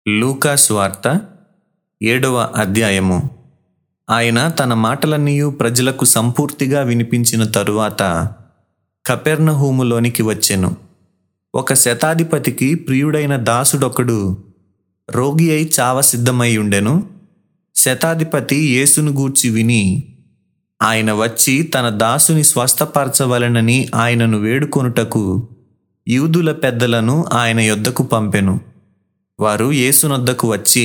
లూకా స్వార్త ఏడవ అధ్యాయము ఆయన తన మాటలన్నీయు ప్రజలకు సంపూర్తిగా వినిపించిన తరువాత కపెర్నహూములోనికి వచ్చెను ఒక శతాధిపతికి ప్రియుడైన దాసుడొకడు రోగి అయి చావ సిద్ధమై ఉండెను శతాధిపతి యేసును గూర్చి విని ఆయన వచ్చి తన దాసుని స్వస్థపరచవలెనని ఆయనను వేడుకొనుటకు యూదుల పెద్దలను ఆయన యొద్దకు పంపెను వారు యేసునొద్దకు వచ్చి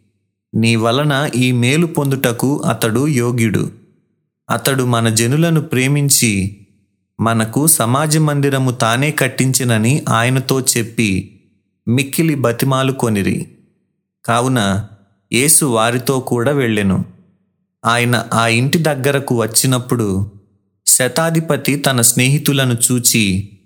నీ వలన ఈ మేలు పొందుటకు అతడు యోగ్యుడు అతడు మన జనులను ప్రేమించి మనకు సమాజ మందిరము తానే కట్టించినని ఆయనతో చెప్పి మిక్కిలి బతిమాలు కొనిరి కావున యేసు వారితో కూడా వెళ్ళెను ఆయన ఆ ఇంటి దగ్గరకు వచ్చినప్పుడు శతాధిపతి తన స్నేహితులను చూచి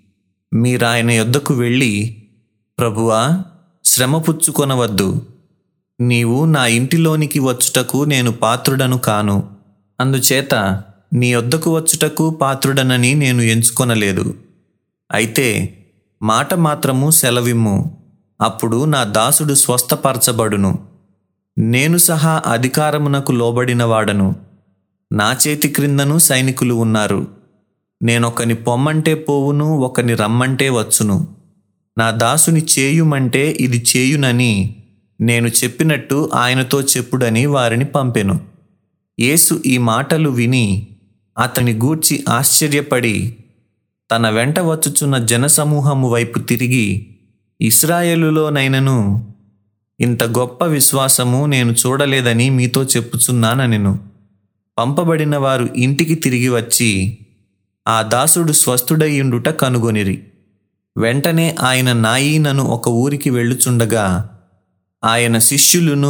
మీరాయన యొద్దకు వెళ్ళి ప్రభువా శ్రమ పుచ్చుకొనవద్దు నీవు నా ఇంటిలోనికి వచ్చుటకు నేను పాత్రుడను కాను అందుచేత నీ వద్దకు వచ్చుటకు పాత్రుడనని నేను ఎంచుకొనలేదు అయితే మాట మాత్రము సెలవిమ్ము అప్పుడు నా దాసుడు స్వస్థపరచబడును నేను సహా అధికారమునకు లోబడిన వాడను నా చేతి క్రిందను సైనికులు ఉన్నారు నేనొకని పొమ్మంటే పోవును ఒకని రమ్మంటే వచ్చును నా దాసుని చేయుమంటే ఇది చేయునని నేను చెప్పినట్టు ఆయనతో చెప్పుడని వారిని పంపెను యేసు ఈ మాటలు విని అతని గూర్చి ఆశ్చర్యపడి తన వెంట వచ్చుచున్న జనసమూహము వైపు తిరిగి ఇస్రాయేలులోనైనను ఇంత గొప్ప విశ్వాసము నేను చూడలేదని మీతో చెప్పుచున్నానెను పంపబడిన వారు ఇంటికి తిరిగి వచ్చి ఆ దాసుడు స్వస్థుడయ్యుండుట కనుగొనిరి వెంటనే ఆయన నాయీనను ఒక ఊరికి వెళ్ళుచుండగా ఆయన శిష్యులను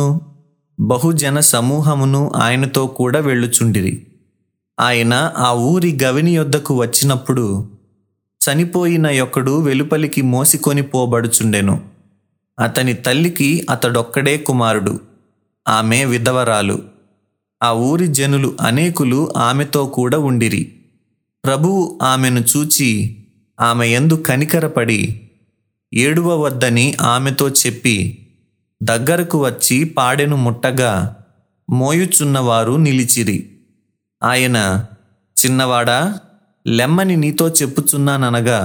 బహుజన సమూహమును ఆయనతో కూడా వెళ్ళుచుండిరి ఆయన ఆ ఊరి గవిని యొద్దకు వచ్చినప్పుడు చనిపోయిన యొక్కడు వెలుపలికి మోసికొని పోబడుచుండెను అతని తల్లికి అతడొక్కడే కుమారుడు ఆమె విధవరాలు ఆ ఊరి జనులు అనేకులు ఆమెతో కూడా ఉండిరి ప్రభువు ఆమెను చూచి ఆమె యందు కనికరపడి ఏడువ వద్దని ఆమెతో చెప్పి దగ్గరకు వచ్చి పాడెను ముట్టగా మోయుచున్నవారు నిలిచిరి ఆయన చిన్నవాడా లెమ్మని నీతో చెప్పుచున్నాననగా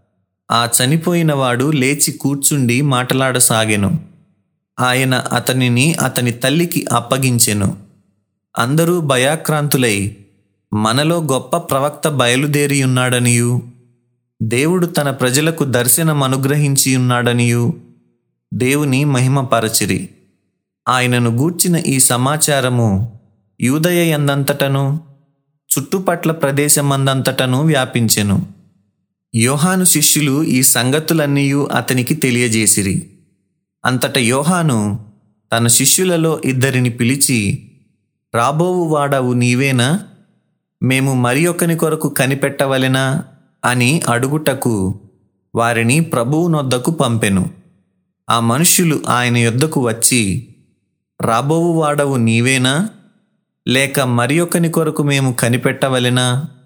ఆ చనిపోయినవాడు లేచి కూర్చుండి మాటలాడసాగెను ఆయన అతనిని అతని తల్లికి అప్పగించెను అందరూ భయాక్రాంతులై మనలో గొప్ప ప్రవక్త బయలుదేరి ఉన్నాడనియు దేవుడు తన ప్రజలకు దర్శనం అనుగ్రహించి ఉన్నాడనియు దేవుని మహిమపరచిరి ఆయనను గూర్చిన ఈ సమాచారము యూదయ ఎందంతటను చుట్టుపట్ల ప్రదేశమందంతటను వ్యాపించెను యోహాను శిష్యులు ఈ సంగతులన్నీ అతనికి తెలియజేసిరి అంతట యోహాను తన శిష్యులలో ఇద్దరిని పిలిచి రాబోవు వాడవు నీవేనా మేము మరి ఒకని కొరకు కనిపెట్టవలెనా అని అడుగుటకు వారిని ప్రభువునొద్దకు పంపెను ఆ మనుష్యులు ఆయన యొద్దకు వచ్చి రాబోవు వాడవు నీవేనా లేక మరి ఒకని కొరకు మేము కనిపెట్టవలెనా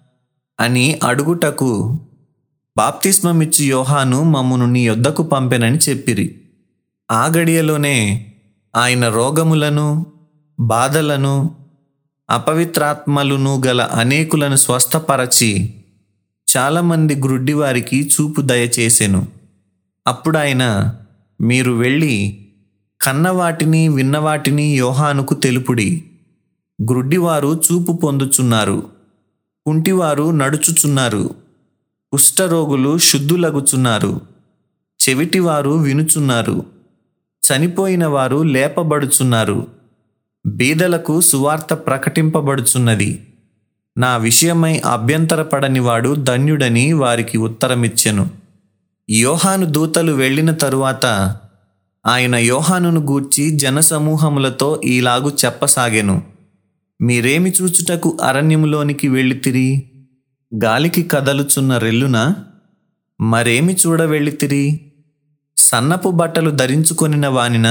అని అడుగుటకు బాప్తిస్మమిచ్చు యోహాను మమ్మును నీ యొద్దకు పంపెనని చెప్పిరి ఆ గడియలోనే ఆయన రోగములను బాధలను అపవిత్రాత్మలను గల అనేకులను స్వస్థపరచి చాలామంది గ్రుడ్డివారికి చూపు దయచేసెను అప్పుడాయన మీరు వెళ్ళి కన్నవాటిని విన్నవాటిని యోహానుకు తెలుపుడి గ్రుడ్డివారు చూపు పొందుచున్నారు కుంటివారు నడుచుచున్నారు కుష్ఠరోగులు శుద్ధులగుచున్నారు చెవిటివారు వినుచున్నారు చనిపోయిన వారు లేపబడుచున్నారు బీదలకు సువార్త ప్రకటింపబడుచున్నది నా విషయమై అభ్యంతరపడనివాడు ధన్యుడని వారికి ఉత్తరమిచ్చెను యోహాను దూతలు వెళ్ళిన తరువాత ఆయన యోహానును గూర్చి జనసమూహములతో ఈలాగు చెప్పసాగెను మీరేమి చూచుటకు అరణ్యములోనికి వెళ్ళితిరి గాలికి కదలుచున్న రెల్లున మరేమి చూడ వెళ్ళితిరి సన్నపు బట్టలు ధరించుకొనిన వానిన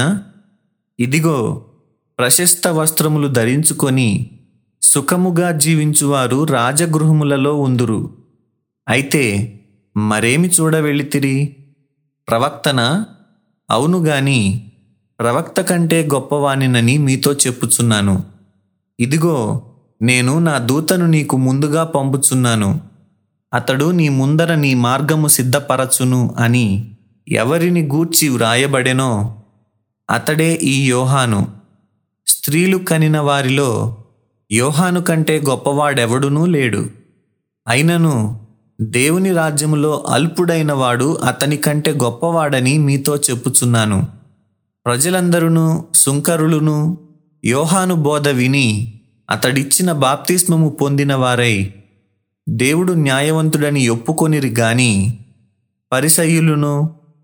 ఇదిగో ప్రశస్త వస్త్రములు ధరించుకొని సుఖముగా జీవించువారు రాజగృహములలో ఉందురు అయితే మరేమి చూడ వెళ్ళితిరి ప్రవక్తన అవును గాని ప్రవక్త కంటే గొప్పవానినని మీతో చెప్పుచున్నాను ఇదిగో నేను నా దూతను నీకు ముందుగా పంపుచున్నాను అతడు నీ ముందర నీ మార్గము సిద్ధపరచును అని ఎవరిని గూర్చి వ్రాయబడెనో అతడే ఈ యోహాను స్త్రీలు కనిన వారిలో యోహాను కంటే గొప్పవాడెవడునూ లేడు అయినను దేవుని రాజ్యములో అల్పుడైన వాడు అతని కంటే గొప్పవాడని మీతో చెప్పుచున్నాను ప్రజలందరూ సుంకరులును యోహాను బోధ విని అతడిచ్చిన బాప్తిస్మము పొందిన వారై దేవుడు న్యాయవంతుడని ఒప్పుకొనిరి గాని పరిసయ్యులును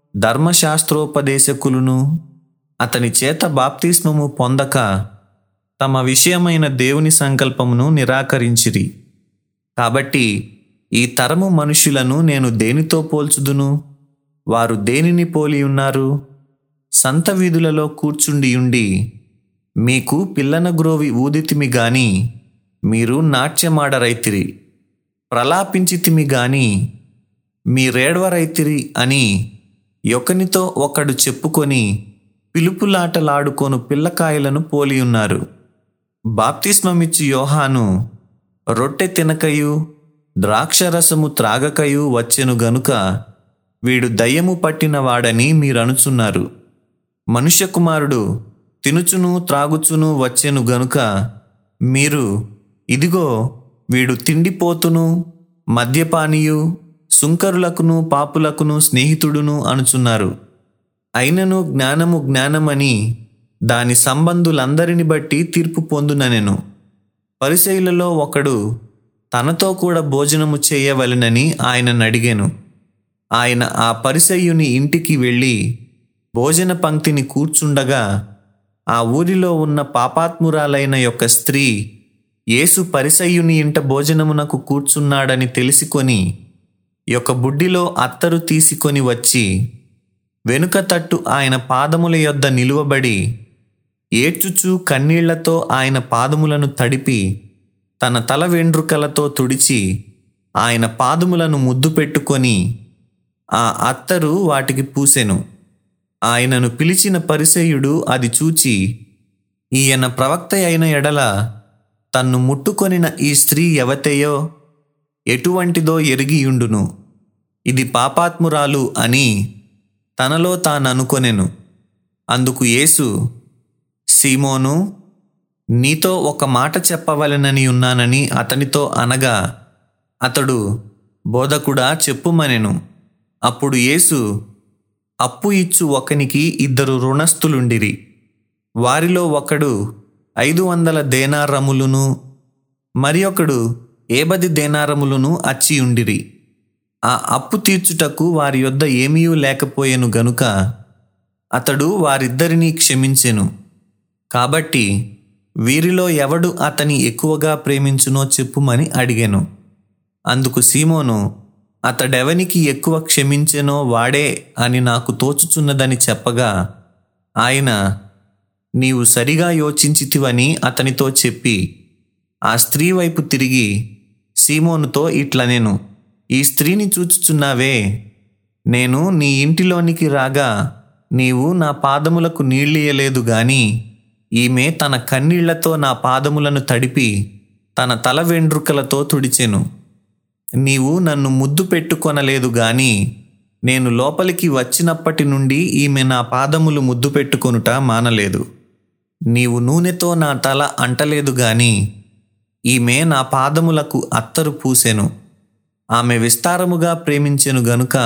ధర్మశాస్త్రోపదేశకులను అతని చేత బాప్తిస్మము పొందక తమ విషయమైన దేవుని సంకల్పమును నిరాకరించిరి కాబట్టి ఈ తరము మనుషులను నేను దేనితో పోల్చుదును వారు దేనిని పోలి ఉన్నారు సంత వీధులలో కూర్చుండి ఉండి మీకు పిల్లన గ్రోవి ఊదితిమి గాని మీరు నాట్యమాడరైతిరి ప్రలాపించితిమి గాని మీరేడవరైతిరి అని ఒకనితో ఒకడు చెప్పుకొని పిలుపులాటలాడుకొను పిల్లకాయలను పోలి ఉన్నారు బాప్తిస్మమిచ్చు యోహాను రొట్టె తినకయు ద్రాక్షరసము త్రాగకయు వచ్చెను గనుక వీడు దయ్యము పట్టిన వాడని మీరనుచున్నారు మనుష్య కుమారుడు తినుచును త్రాగుచును వచ్చెను గనుక మీరు ఇదిగో వీడు తిండిపోతును మద్యపానీయు సుంకరులకును పాపులకును స్నేహితుడును అనుచున్నారు అయినను జ్ఞానము జ్ఞానమని దాని సంబంధులందరిని బట్టి తీర్పు పొందుననెను పరిశైలలో ఒకడు తనతో కూడా భోజనము చేయవలెనని ఆయనను అడిగాను ఆయన ఆ పరిసయ్యుని ఇంటికి వెళ్ళి భోజన పంక్తిని కూర్చుండగా ఆ ఊరిలో ఉన్న పాపాత్మురాలైన యొక్క స్త్రీ యేసు పరిసయ్యుని ఇంట భోజనమునకు కూర్చున్నాడని తెలిసికొని యొక్క బుడ్డిలో అత్తరు తీసుకొని వచ్చి వెనుక తట్టు ఆయన పాదముల యొద్ద నిలువబడి ఏడ్చుచూ కన్నీళ్లతో ఆయన పాదములను తడిపి తన తల వెండ్రుకలతో తుడిచి ఆయన పాదములను ముద్దు పెట్టుకొని ఆ అత్తరు వాటికి పూసెను ఆయనను పిలిచిన పరిసయుడు అది చూచి ఈయన ప్రవక్త అయిన ఎడల తన్ను ముట్టుకొనిన ఈ స్త్రీ ఎవతేయో ఎటువంటిదో ఎరిగియుండును ఇది పాపాత్మురాలు అని తనలో తాననుకొనెను అందుకు యేసు సీమోను నీతో ఒక మాట చెప్పవలెనని ఉన్నానని అతనితో అనగా అతడు బోధకుడా చెప్పుమనెను అప్పుడు యేసు అప్పు ఇచ్చు ఒకనికి ఇద్దరు రుణస్థులుండిరి వారిలో ఒకడు ఐదు వందల దేనారములును మరి ఒకడు ఏబది దేనారములను అచ్చియుండిరి ఆ అప్పు తీర్చుటకు వారి యొద్ద ఏమీ లేకపోయెను గనుక అతడు వారిద్దరినీ క్షమించెను కాబట్టి వీరిలో ఎవడు అతని ఎక్కువగా ప్రేమించునో చెప్పుమని అడిగాను అందుకు సీమోను అతడెవనికి ఎక్కువ క్షమించెనో వాడే అని నాకు తోచుచున్నదని చెప్పగా ఆయన నీవు సరిగా యోచించితివని అతనితో చెప్పి ఆ స్త్రీ వైపు తిరిగి సీమోనుతో ఇట్లనెను ఈ స్త్రీని చూచుచున్నావే నేను నీ ఇంటిలోనికి రాగా నీవు నా పాదములకు నీళ్ళియలేదు గాని ఈమె తన కన్నీళ్లతో నా పాదములను తడిపి తన తల వెండ్రుకలతో తుడిచెను నీవు నన్ను ముద్దు పెట్టుకొనలేదు గాని నేను లోపలికి వచ్చినప్పటి నుండి ఈమె నా పాదములు ముద్దు పెట్టుకొనుట మానలేదు నీవు నూనెతో నా తల అంటలేదు గాని ఈమె నా పాదములకు అత్తరు పూసెను ఆమె విస్తారముగా ప్రేమించెను గనుక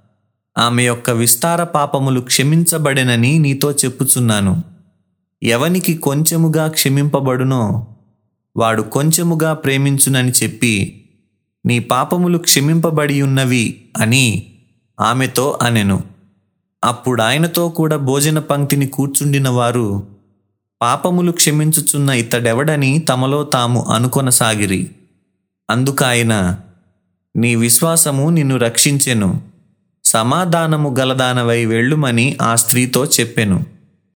ఆమె యొక్క విస్తార పాపములు క్షమించబడెనని నీతో చెప్పుచున్నాను ఎవనికి కొంచెముగా క్షమింపబడునో వాడు కొంచెముగా ప్రేమించునని చెప్పి నీ పాపములు క్షమింపబడి ఉన్నవి అని ఆమెతో అనెను అప్పుడు ఆయనతో కూడా భోజన పంక్తిని కూర్చుండిన వారు పాపములు క్షమించుచున్న ఇతడెవడని తమలో తాము అనుకొనసాగిరి అందుకాయన నీ విశ్వాసము నిన్ను రక్షించెను సమాధానము గలదానవై వెళ్ళుమని ఆ స్త్రీతో చెప్పెను